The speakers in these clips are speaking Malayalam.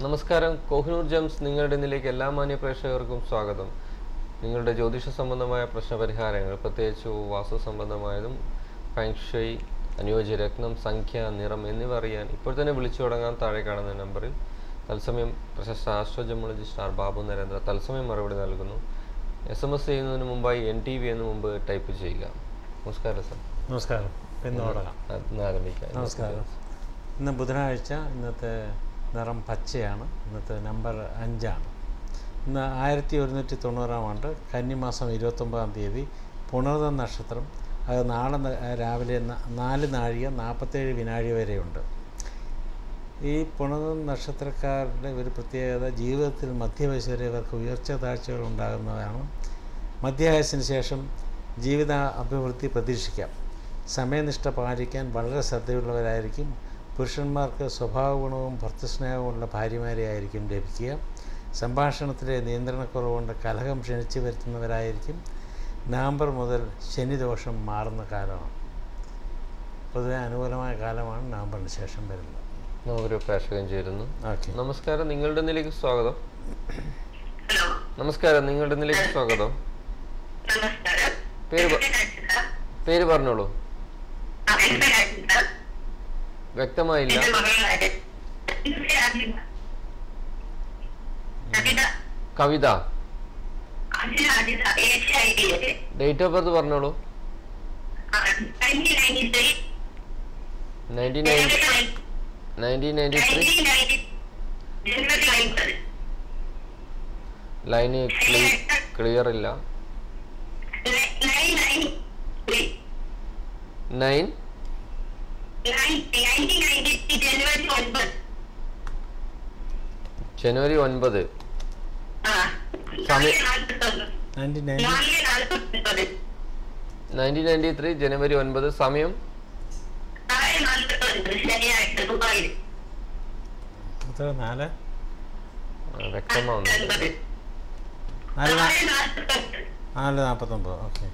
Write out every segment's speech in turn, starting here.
നമസ്കാരം കോഹിനൂർ ജംസ് നിങ്ങളുടെ ഇന്നിലേക്ക് എല്ലാ മാന്യ പ്രേക്ഷകർക്കും സ്വാഗതം നിങ്ങളുടെ ജ്യോതിഷ സംബന്ധമായ പ്രശ്നപരിഹാരങ്ങൾ പ്രത്യേകിച്ച് വാസ്തു സംബന്ധമായതും ഫാങ്ഷയി അനുയോജ്യ രത്നം സംഖ്യ നിറം എന്നിവ അറിയാൻ ഇപ്പോൾ തന്നെ വിളിച്ചു തുടങ്ങാൻ താഴെ കാണുന്ന നമ്പറിൽ തത്സമയം പ്രശസ്ത ആസ്ട്രോജമോളജിസ്റ്റ് ആർ ബാബു നരേന്ദ്ര തത്സമയം മറുപടി നൽകുന്നു എസ് എം എസ് ചെയ്യുന്നതിന് മുമ്പായി എൻ ടി വി എന്ന് മുമ്പ് ടൈപ്പ് ചെയ്യുക നമസ്കാരം സർ നമസ്കാരം ഇന്ന് തുടങ്ങാം ഇന്ന് ആരംഭിക്കാം നമസ്കാരം ഇന്ന് ബുധനാഴ്ച ഇന്നത്തെ നിറം പച്ചയാണ് ഇന്നത്തെ നമ്പർ അഞ്ചാണ് ഇന്ന് ആയിരത്തി ഒരുന്നൂറ്റി തൊണ്ണൂറാം ആണ്ട് കന്നിമാസം ഇരുപത്തൊമ്പതാം തീയതി പുണർത നക്ഷത്രം അത് നാളെ ന- രാവിലെ ന- നാല് നാഴിക നാൽപ്പത്തേഴ് വിനാഴി വരെയുണ്ട് ഈ പുണർത നക്ഷത്രക്കാരുടെ ഒരു പ്രത്യേകത ജീവിതത്തിൽ മധ്യവയസ്സ് വരെ ഇവർക്ക് ഉയർച്ച താഴ്ചകൾ ഉണ്ടാകുന്നതാണ് മധ്യവയസ്സിന് ശേഷം ജീവിത അഭിവൃദ്ധി പ്രതീക്ഷിക്കാം സമയനിഷ്ഠ പാലിക്കാൻ വളരെ ശ്രദ്ധയുള്ളവരായിരിക്കും പുരുഷന്മാർക്ക് സ്വഭാവ ഗുണവും ഭർത്തസ്നേഹവുമുള്ള ഭാര്യമാരെ ആയിരിക്കും ലഭിക്കുക സംഭാഷണത്തിലെ നിയന്ത്രണക്കുറവുകൊണ്ട് കലഹം ക്ഷണിച്ചു വരുത്തുന്നവരായിരിക്കും നവംബർ മുതൽ ശനിദോഷം മാറുന്ന കാലമാണ് പൊതുവെ അനുകൂലമായ കാലമാണ് നവംബറിന് ശേഷം വരുന്നത് നമുക്കൊരു പ്രേക്ഷകൻ ചേരുന്നു ഓക്കെ നമസ്കാരം നിങ്ങളുടെ ഇന്നിലേക്ക് സ്വാഗതം ഹലോ നമസ്കാരം നിങ്ങളുടെ ഇന്നിലേക്ക് സ്വാഗതം നമസ്കാരം പേര് പ- പേര് പറഞ്ഞോളൂ ആ, എന്റെ രാജ്യത്ത് വ്യക്തമായില്ല എന്റെ മകളായ എന്റെ രാജ്യത്ത് അജിത കവിത അജിത അജിത ഏഷ്യ ഐഡിയയിലെ ഡേറ്റ് ഓഫ് ബർത്ത് പറഞ്ഞോളൂ nineteen ninety three nineteen ninety nineteen ninety three nineteen ninety January ninth line clear ഇല്ല nine nine three nine nineteen ninety three ജനുവരി ഒൻപത് ജനുവരി ഒൻപത് ആ സമയം- നാൽപ്പത്തൊന്ന് നയൻറ്റി നയൻ നാല് നാൽപ്പത്തൊൻപത് നയൻറ്റീൻ നയൻറ്റി ത്രീ ജനുവരി ഒൻപത് സമയം നാല് നാൽപ്പത്തൊൻപത് ശനിയാഴ്ച ദുബായിൽ എത്ര നാല് ആ, വ്യക്തമാവുന്നു ഒൻപത് നാല് നാ- നാല് നാൽപ്പത്തൊൻപത് നാല് നാൽപ്പത്തൊമ്പത് ഓക്കെ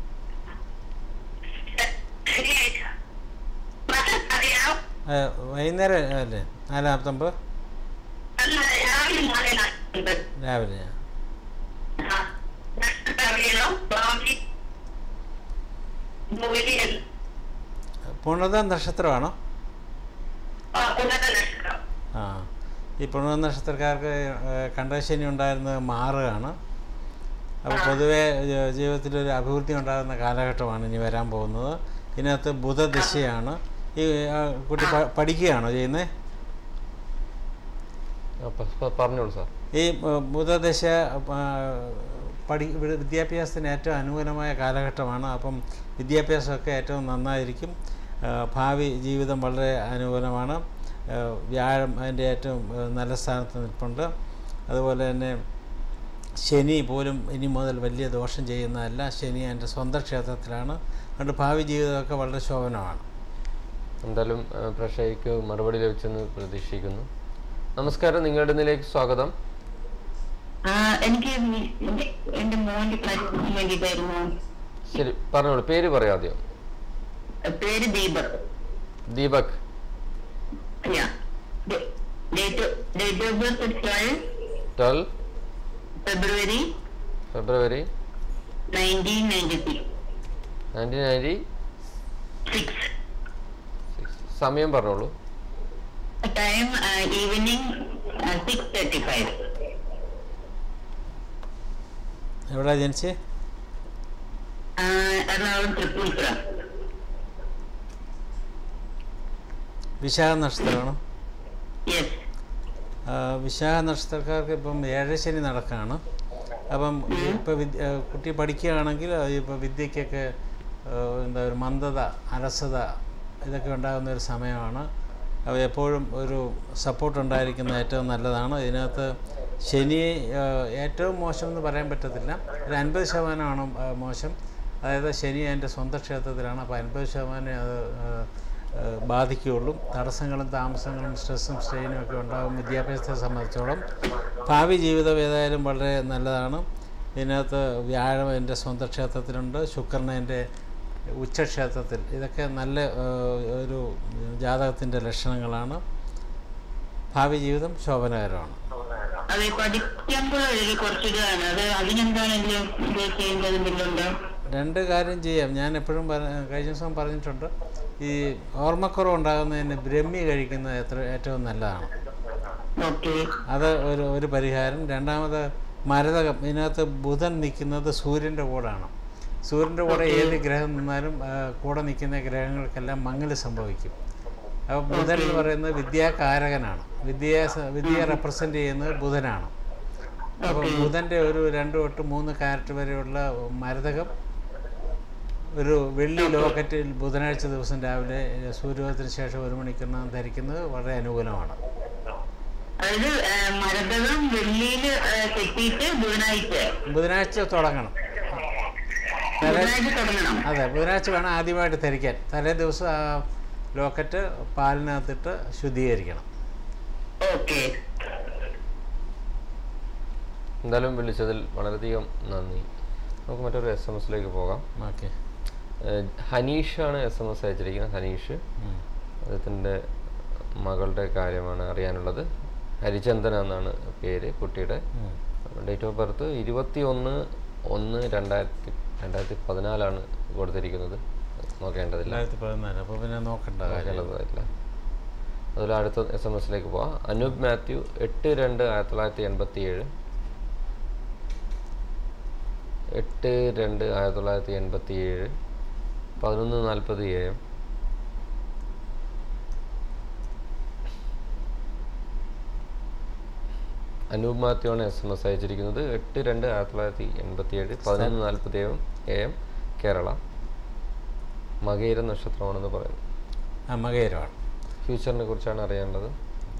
ശനിയാഴ്ച മതം അറിയാം വൈകുന്നേരം അല്ലേ നാല് നാൽപ്പത്തൊമ്പത് അല്ല രാവിലെ നാല് നാൽപ്പത്തൊൻപത് രാവിലെ ആ നക്ഷത്രം അറിയണം ഭാവി മൂല്യം പുണർത നക്ഷത്രമാണോ ആ ഉന്നത നക്ഷത്രം ആ ഈ പുണർത നക്ഷത്രക്കാർക്ക് ഏഹ്, കണ്ടശനി ഉണ്ടായിരുന്നത് മാറുകയാണ് അപ്പോൾ പൊതുവേ ജ- ജീവിതത്തിലൊരു അഭിവൃദ്ധി ഉണ്ടാകുന്ന കാലഘട്ടമാണ് ഇനി വരാൻ പോകുന്നത് ഇതിനകത്ത് ബുധദിശയാണ് ഈ ആ, കുട്ടി പ- പഠിക്കുകയാണോ ചെയ്യുന്നത് ആ, പ- പ- പറഞ്ഞോളൂ സാർ ഈ ഏഹ്, ബുധദശ ആ, പഠി ഇവിടെ വിദ്യാഭ്യാസത്തിന് ഏറ്റവും അനുകൂലമായ കാലഘട്ടമാണ് അപ്പം വിദ്യാഭ്യാസമൊക്കെ ഏറ്റവും നന്നായിരിക്കും ആ, ഭാവി ജീവിതം വളരെ അനുകൂലമാണ് ആ, വ്യാഴം അതിൻ്റെ ഏറ്റവും ആ, നല്ല സ്ഥാനത്ത് നിൽപ്പുണ്ട് അതുപോലെ തന്നെ ശനി പോലും ഇനി മുതൽ വലിയ ദോഷം ചെയ്യുന്നതല്ല ശനി എൻ്റെ സ്വന്തം ക്ഷേത്രത്തിലാണ് അതുകൊണ്ട് ഭാവി ജീവിതമൊക്കെ വളരെ ശോഭനമാണ് എന്തായാലും ആ, പ്രേക്ഷകർക്ക് മറുപടി ലഭിച്ചെന്ന് പ്രതീക്ഷിക്കുന്നു നമസ്കാരം നിങ്ങളുടെ ഇന്നിലേക്ക് സ്വാഗതം ആ എനിക്ക് എന്റെ മോന്റെ പ്രശ്നം വേണ്ടിയിട്ടായിരുന്നു ശരി പറഞ്ഞോളൂ പേര് പറയാദ്യം പേര് Deepak Deepak date date of birth twelve twelve February February nineteen ninety three nineteen ninety six സമയം പറഞ്ഞോളൂ time evening six thirty five എവിടെ ജനിച്ച് എറണാകുളം തൃപ്പൂണിത്തുറ വിശാഖ നക്ഷത്രമാണ് യെസ് ആ, വിശാഖ നക്ഷത്രക്കാർക്ക് ഇപ്പം ഏഴശനി നടക്കുകയാണ് അപ്പം ഇപ്പോൾ വിദ്യ ആ, കുട്ടി പഠിക്കുകയാണെങ്കിൽ ഇപ്പോൾ വിദ്യയ്ക്കൊക്കെ ആ, എന്താ ഒരു മന്ദത അലസത ഇതൊക്കെ ഉണ്ടാകുന്ന ഒരു സമയമാണ് അപ്പോൾ എപ്പോഴും ഒരു സപ്പോർട്ട് ഉണ്ടായിരിക്കുന്നത് ഏറ്റവും നല്ലതാണ് ഇതിനകത്ത് ശനി ആ, ഏറ്റവും മോശം എന്ന് പറയാൻ പറ്റത്തില്ല ഒരു അൻപത് ശതമാനമാണ് ആ, മോശം അതായത് ശനി എൻ്റെ സ്വന്തം ക്ഷേത്രത്തിലാണ് അപ്പോൾ അൻപത് ശതമാനം അത് ആ, ഏഹ് ബാധിക്കുകയുള്ളൂ തടസ്സങ്ങളും താമസങ്ങളും സ്ട്രെസ്സും സ്ട്രെയിനും ഒക്കെ ഉണ്ടാകും വിദ്യാഭ്യാസത്തെ സംബന്ധിച്ചോളം ഭാവി ജീവിതം ഏതായാലും വളരെ നല്ലതാണ് ഇതിനകത്ത് വ്യാഴം എൻ്റെ സ്വന്തം ക്ഷേത്രത്തിലുണ്ട് ശുക്രൻ എൻ്റെ ഉച്ചക്ഷേത്രത്തിൽ ഇതൊക്കെ നല്ല ഏഹ്, ഒരു ജാതകത്തിൻ്റെ ലക്ഷണങ്ങളാണ് ഭാവി ജീവിതം ശോഭനകരമാണ് അത് പഠിക്കുമ്പോഴൊരു കുറച്ചിതാണ് അത് അതിനെന്താണ് എന്തെങ്കിലും ഇത് ചെയ്യേണ്ടത് എന്തെങ്കിലും ഉണ്ടോ രണ്ട് കാര്യം ചെയ്യാം ഞാൻ എപ്പോഴും പറ- കഴിഞ്ഞ ദിവസം പറഞ്ഞിട്ടുണ്ട് ഈ ഓർമ്മക്കുറവ് ഉണ്ടാകുന്നതിന് ബ്രഹ്മി കഴിക്കുന്നത് എത്ര ഏറ്റവും നല്ലതാണ് ഓക്കെ അത് ഒരു ഒരു പരിഹാരം രണ്ടാമത് മരതകം ഇതിനകത്ത് ബുധൻ നിൽക്കുന്നത് സൂര്യൻ്റെ കൂടാണ് സൂര്യൻ്റെ കൂടെ ഏത് ഗ്രഹം നിന്നാലും ആ, കൂടെ നിൽക്കുന്ന ഗ്രഹങ്ങൾക്കെല്ലാം മങ്ങൽ സംഭവിക്കും അപ്പോൾ ബുധൻ എന്ന് പറയുന്നത് വിദ്യാകാരകനാണ് വിദ്യയെ സ- വിദ്യയെ റെപ്രസെൻ്റ് ചെയ്യുന്നത് ബുധനാണ് അപ്പോൾ ബുധൻ്റെ ഒരു രണ്ട് തൊട്ട് മൂന്ന് കാരറ്റ് വരെയുള്ള മരതകം ഒരു വെള്ളി ലോക്കറ്റിൽ ബുധനാഴ്ച ദിവസം രാവിലെ ഏ, സൂര്യോദയത്തിന് ശേഷം ഒരു മണിക്കൂറിനകം ധരിക്കുന്നത് വളരെ അനുകൂലമാണ് അതായത് ആ, മരതകം വെള്ളിയില് ആ, കെട്ടിയിട്ട് ബുധനാഴ്ച ബുധനാഴ്ച തുടങ്ങണം തലേ ബുധനാഴ്ച തുടങ്ങണം അതെ ബുധനാഴ്ച വേണം ആദ്യമായിട്ട് ധരിക്കാൻ തലേ ദിവസം ആ ലോക്കറ്റ് പാലിനകത്തിട്ട് ശുദ്ധീകരിക്കണം ഓക്കെ എന്തായാലും വിളിച്ചതിൽ വളരെയധികം നന്ദി നമുക്ക് മറ്റൊരു എസ് എം എസിലേക്ക് പോകാം ഓക്കെ ഏഹ് ഹനീഷാണ് എസ് എം എസ് അയച്ചിരിക്കുന്നത് ഹനീഷ് അദ്ദേഹത്തിൻ്റെ മകളുടെ കാര്യമാണ് അറിയാനുള്ളത് ഹരിചന്ദന എന്നാണ് പേര് കുട്ടിയുടെ ഡേറ്റ് ഓഫ് ബർത്ത് ഇരുപത്തി ഒന്ന് ഒന്ന് രണ്ടായിരത്തി രണ്ടായിരത്തി പതിനാലാണ് കൊടുത്തിരിക്കുന്നത് നോക്കേണ്ടതില്ല രണ്ടായിരത്തി പതിനാല് അപ്പോൾ പിന്നെ നോക്കണ്ട കാര്യം നോക്കേണ്ടതായിട്ടില്ല അതിൽ അടുത്ത എസ് എം എസിലേക്ക് പോവാം അനൂപ് മാത്യു എട്ട് രണ്ട് ആയിരത്തി തൊള്ളായിരത്തി എൺപത്തി ഏഴ് എട്ട് രണ്ട് ആയിരത്തി തൊള്ളായിരത്തി എൺപത്തി ഏഴ് പതിനൊന്ന് നാൽപ്പത് എ എം അനൂപ് മാത്യു ആണ് എസ് എം എസ് അയച്ചിരിക്കുന്നത് എട്ട് രണ്ട് ആയിരത്തി തൊള്ളായിരത്തി എൺപത്തി ഏഴ് പതിനൊന്ന് നാൽപ്പത്തി ഏഴ് എ എം കേരള മകയിര നക്ഷത്രമാണെന്ന് പറയുന്നു ആ മകേരമാണ് ഫ്യൂച്ചറിനെ കുറിച്ചാണ് അറിയേണ്ടത്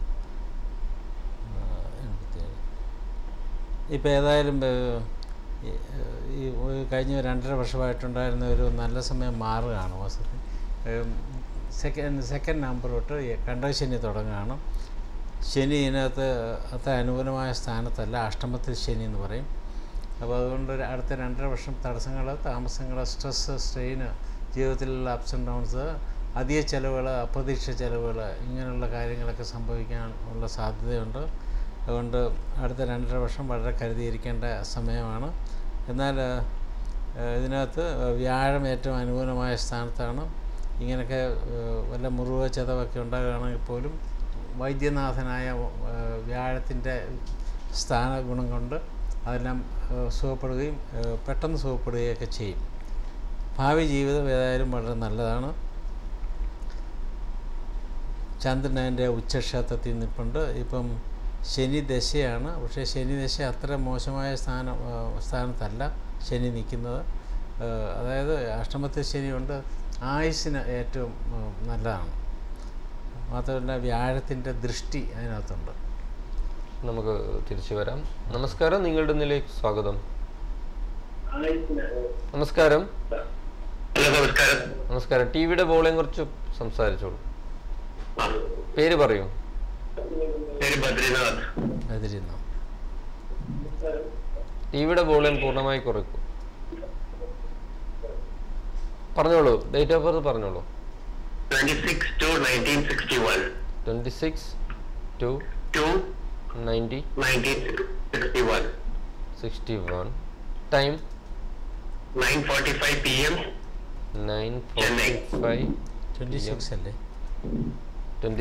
ഇപ്പോൾ ഏതായാലും ഏഹ്, ഈ, ഏഹ്, ഈ ഒരു കഴിഞ്ഞ രണ്ടര വർഷമായിട്ടുണ്ടായിരുന്ന ഒരു നല്ല സമയം മാറുകയാണ് വാസ്തവത്തിൽ സെക്കൻഡ് സെക്കൻഡ് നമ്പർ തൊട്ട് ഈ കണ്ടശനി തുടങ്ങുകയാണ് ശനി ഇതിനകത്ത് അത്ര അനുകൂലമായ സ്ഥാനത്തല്ല അഷ്ടമത്തിൽ ശനി എന്ന് പറയും അപ്പോൾ അതുകൊണ്ട് ഒരു അടുത്ത രണ്ടര വർഷം തടസ്സങ്ങൾ താമസങ്ങൾ സ്ട്രെസ് സ്ട്രെയിന് ജീവിതത്തിലുള്ള അപ്സ് ആൻഡ് ഡൗൺസ് അധിക ചിലവുകൾ അപ്രതീക്ഷിത ചിലവുകൾ ഇങ്ങനെയുള്ള കാര്യങ്ങളൊക്കെ സംഭവിക്കാൻ ഉള്ള സാധ്യതയുണ്ട് അതുകൊണ്ട് അടുത്ത രണ്ടര വർഷം വളരെ കരുതിയിരിക്കേണ്ട സമയമാണ് എന്നാൽ ഏഹ്, ഇതിനകത്ത് വ്യാഴം ഏറ്റവും അനുകൂലമായ സ്ഥാനത്താണ് ഇങ്ങനെയൊക്കെ ഏഹ്, വല്ല മുറിവ് ചതവൊക്കെ ഉണ്ടാകുകയാണെങ്കിൽ പോലും വൈദ്യനാഥനായ ഏഹ്, വ്യാഴത്തിൻ്റെ സ്ഥാന ഗുണം കൊണ്ട് അതെല്ലാം ഏഹ്, സുഖപ്പെടുകയും ഏഹ്, പെട്ടെന്ന് സുഖപ്പെടുകയൊക്കെ ചെയ്യും ഭാവി ജീവിതം ഏതായാലും വളരെ നല്ലതാണ് ചന്ദ്രൻ അതിൻ്റെ ഉച്ചക്ഷേത്രത്തിൽ നിൽപ്പുണ്ട് ഇപ്പം ശനി ദശയാണ് പക്ഷേ ശനി ദശ അത്ര മോശമായ സ്ഥാനം ആ, സ്ഥാനത്തല്ല ശനി നിൽക്കുന്നത് ആ, അതായത് അഷ്ടമത്തിൽ ശനിയുണ്ട് ആയുസ്സിന് ഏറ്റവും ആ, നല്ലതാണ് മാത്രമല്ല വ്യാഴത്തിൻ്റെ ദൃഷ്ടി അതിനകത്തുണ്ട് നമുക്ക് തിരിച്ചു വരാം നമസ്കാരം നിങ്ങളുടെ നിലയ്ക്ക് സ്വാഗതം നമസ്കാരം ഹലോ നമസ്കാരം നമസ്കാരം ടി വിയുടെ ബോളിനെ കുറിച്ച് സംസാരിച്ചോളൂ പേര് പറയൂ പേര് ബദ്രിനാഥ് അതിരുന്നു ടി വിയുടെ ബോളിൻ പൂർണ്ണമായി കുറയ്ക്കൂ പറഞ്ഞോളൂ ഡേറ്റ് ഓഫ് ബർത്ത് പറഞ്ഞോളൂ twenty six two nineteen sixty one twenty six two two ninety nineteen sixty one sixty one time nine forty five P M nine Chennai. Forty five twenty six അല്ലേ ട്വൻറ്റി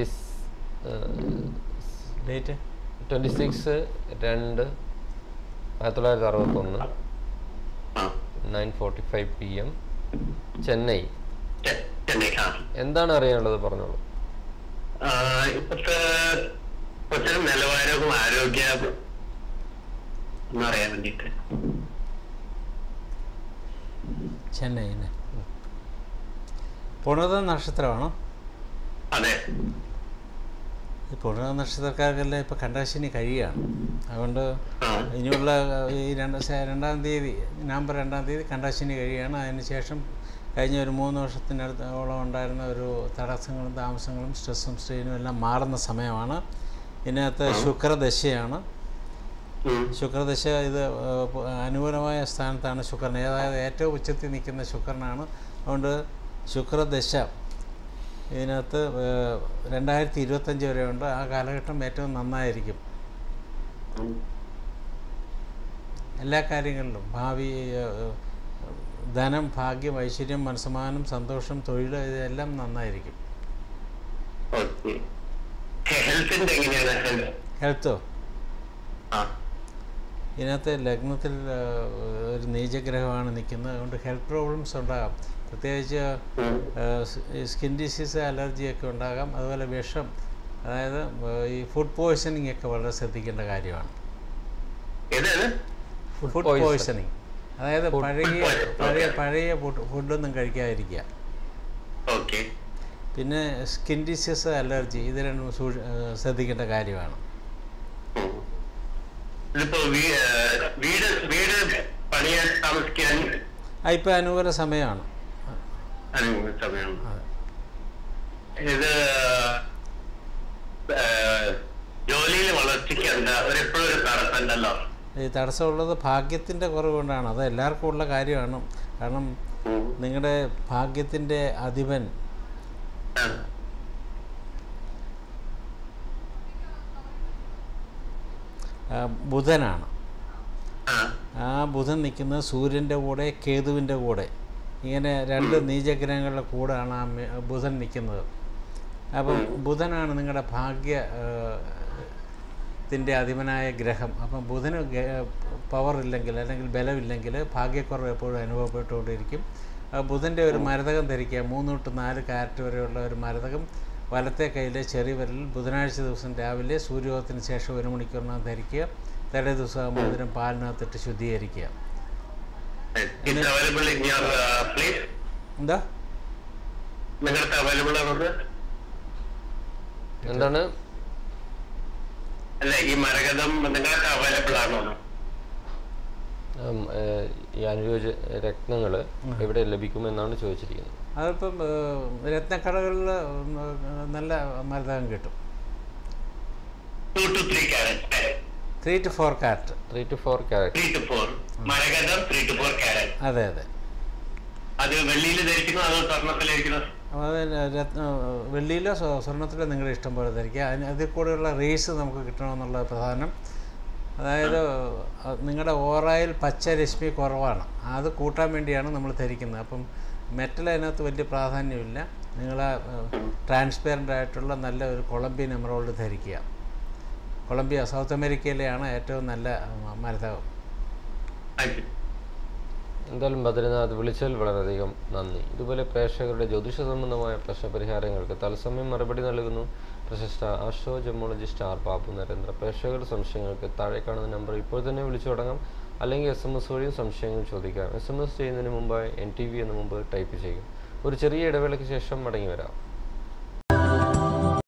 ഡേറ്റ് ട്വൻറ്റി സിക്സ് രണ്ട് ആയിരത്തി തൊള്ളായിരത്തി അറുപത്തൊന്ന് ആ nine forty five P M Chennai ചെ- ചെന്നൈ ആ എന്താണ് അറിയാനുള്ളത് പറഞ്ഞോളൂ ആ, ഇപ്പത്തെ കൊച്ചിന് നിലവാരവും ആരോഗ്യ എന്നറിയാൻ വേണ്ടിയിട്ട് ചെന്നൈന് പുണത നക്ഷത്രമാണോ അതെ ഈ പുണത നക്ഷത്രക്കാർക്കെല്ലാം ഇപ്പോൾ കണ്ടാശിനി കഴിയുകയാണ് അതുകൊണ്ട് ആ ഇനിയുള്ള ഈ രണ്ട് സെ- രണ്ടാം തീയതി നവംബർ രണ്ടാം തീയതി കണ്ടാശിനി കഴിയുകയാണ് അതിന് ശേഷം കഴിഞ്ഞ ഒരു മൂന്ന് വർഷത്തിനടുത്തോളം ഉണ്ടായിരുന്ന ഒരു തടസ്സങ്ങളും താമസങ്ങളും സ്ട്രെസ്സും സ്ട്രെയിനും എല്ലാം മാറുന്ന സമയമാണ് ഇതിനകത്ത് ശുക്രദശയാണ് ഉം. ശുക്രദശ ഇത് ഏഹ്, പ- അനുകൂലമായ സ്ഥാനത്താണ് ശുക്രൻ അതായത് ഏറ്റവും ഉച്ചത്തിൽ നിൽക്കുന്ന ശുക്രനാണ് അതുകൊണ്ട് ശുക്രദശ ഇതിനകത്ത് ഏഹ്, രണ്ടായിരത്തി ഇരുപത്തഞ്ച് വരെ ഉണ്ട് ആ കാലഘട്ടം ഏറ്റവും നന്നായിരിക്കും ഉം. എല്ലാ കാര്യങ്ങളിലും ഭാവി ഏഹ്, ധനം ഭാഗ്യം ഐശ്വര്യം മനസ്സമാനം സന്തോഷം തൊഴിൽ ഇതെല്ലാം നന്നായിരിക്കും ഓക്കെ ഹെൽത്തിന്റെ എങ്ങനെയാണ് ഹെൽത്ത് ഹെൽത്തോ ആ ഇതിനകത്ത് ലഗ്നത്തിൽ ആ, ഒരു നീചഗ്രഹമാണ് നിൽക്കുന്നത് അതുകൊണ്ട് ഹെൽത്ത് പ്രോബ്ലംസ് ഉണ്ടാകാം പ്രത്യേകിച്ച് ഉം. സ്കിൻ ഡിസീസ് അലർജിയൊക്കെ ഉണ്ടാകാം അതുപോലെ വിഷം അതായത് ആ, ഈ ഫുഡ് പോയ്സണിങ് ഒക്കെ വളരെ ശ്രദ്ധിക്കേണ്ട കാര്യമാണ് ഏതാണ് Food ഫുഡ് poison. പോയ്സണിങ് അതായത് പഴകിയ poison, പഴയ okay. പഴയ ഫുഡ് ഫുഡൊന്നും കഴിക്കാതിരിക്കുക ഓക്കെ പിന്നെ സ്കിൻ ഡിസീസ് അലർജി ഇത് രണ്ടും സൂക്ഷി ആ, ശ്രദ്ധിക്കേണ്ട കാര്യമാണ് ഇതിപ്പോ വീ- ഏഹ് വീട് വീട് പണിയാൻ താമസിക്കാൻ ആ ഇപ്പം അനുകൂല സമയമാണ് അനുകൂല സമയമാണ് അതെ. ഇത് ഏഹ്, ജോലിയിൽ വളർച്ചയ്ക്ക് എന്താ ഒരെപ്പോഴും ഒരു തടസ്സമുണ്ടല്ലോ ഈ തടസ്സമുള്ളത് ഭാഗ്യത്തിൻ്റെ കുറവ് കൊണ്ടാണ് അത് എല്ലാവർക്കും ഉള്ള കാര്യമാണ് കാരണം നിങ്ങളുടെ ഭാഗ്യത്തിൻ്റെ അധിപൻ ആ. ആ, ബുധനാണ് ആ. ആ ബുധൻ നിൽക്കുന്നത് സൂര്യൻ്റെ കൂടെ കേതുവിൻ്റെ കൂടെ ഇങ്ങനെ രണ്ട് നീചഗ്രഹങ്ങളുടെ കൂടെയാണ് ആ മെ- ബുധൻ നിൽക്കുന്നത് അപ്പം ബുധനാണ് നിങ്ങളുടെ ഭാഗ്യ ആ, ത്തിൻ്റെ അധിപനായ ഗ്രഹം അപ്പം ബുധന് പവർ ഇല്ലെങ്കിൽ അല്ലെങ്കിൽ ബലമില്ലെങ്കിൽ ഭാഗ്യക്കുറവ് എപ്പോഴും അനുഭവപ്പെട്ടുകൊണ്ടിരിക്കും ആ ബുധൻ്റെ ഒരു മരതകം ധരിക്കുക മൂന്ന് തൊട്ട് നാല് കാരറ്റ് വരെയുള്ള ഒരു മരതകം വലത്തെ കയ്യിലെ ചെറിയ വിരലിൽ ബുധനാഴ്ച ദിവസം രാവിലെ സൂര്യോദയത്തിന് ശേഷം ഒരു മണിക്കൂറിനകം ധരിക്കുക തലേ ദിവസം മോതിരം പാലിനകത്തിട്ട് ശുദ്ധീകരിക്കുക It's available in your uh, place? എന്താ നിങ്ങളുടെ അവൈലബിൾ ആണത് എന്താണ് അല്ല ഈ മരകതം നിങ്ങൾക്ക് അവൈലബിൾ ആണോ ഉം, ഏഹ്, ഈ അനുയോജ്യ രത്നങ്ങൾ എവിടെ ലഭിക്കുമെന്നാണ് ചോദിച്ചിരിക്കുന്നത് അതിപ്പം ഏഹ്, രത്നക്കടകളിൽ ഉം, നല്ല മരതകം കിട്ടും two two three carat three to four carat three to four carat three to ഫോർ മരകതം ത്രീ ടു ഫോർ ക്യാരറ്റ് അതെ അതെ അത് വെള്ളിയിൽ ധരിക്കുന്നു അതോ സ്വർണ്ണത്തിലിരിക്കുന്നു അപ്പോൾ അത് രത്ന വെള്ളിയിലോ സ്വ- സ്വർണ്ണത്തിലോ നിങ്ങളുടെ ഇഷ്ടം പോലെ ധരിക്കുക അതിന് അതിൽ കൂടെയുള്ള റേസ് നമുക്ക് കിട്ടണമെന്നുള്ള പ്രധാനം അതായത് അഹ് നിങ്ങളുടെ ഓറയിൽ പച്ച രശ്മി കുറവാണ് അത് കൂട്ടാൻ വേണ്ടിയാണ് നമ്മൾ ധരിക്കുന്നത് അപ്പം മെറ്റൽ അതിനകത്ത് വലിയ പ്രാധാന്യമില്ല നിങ്ങൾ ട്രാൻസ്പെറൻ്റ് ആയിട്ടുള്ള നല്ല ഒരു കൊളംബിയൻ എമറോൾഡ് ധരിക്കുക കൊളംബിയ സൗത്ത് അമേരിക്കയിലെയാണ് ഏറ്റവും നല്ല ഉം, മരതകം എന്തായാലും ബദ്രനാഥ് വിളിച്ചതിൽ വളരെയധികം നന്ദി ഇതുപോലെ പ്രേക്ഷകരുടെ ജ്യോതിഷ സംബന്ധമായ പ്രശ്നപരിഹാരങ്ങൾക്ക് തത്സമയം മറുപടി നൽകുന്നു പ്രശസ്ത astro gemmologist R Babu Narendra പ്രേക്ഷകരുടെ സംശയങ്ങൾക്ക് താഴെ കാണുന്ന നമ്പർ ഇപ്പോൾ തന്നെ വിളിച്ചു തുടങ്ങാം അല്ലെങ്കിൽ എസ് എം എസ് വഴിയും സംശയങ്ങൾ ചോദിക്കാം എസ് എം എസ് ചെയ്യുന്നതിന് മുമ്പായി എൻ ടി വി എന്ന് മുമ്പ് ടൈപ്പ് ചെയ്യും ഒരു ചെറിയ ഇടവേളയ്ക്ക് ശേഷം മടങ്ങി വരാം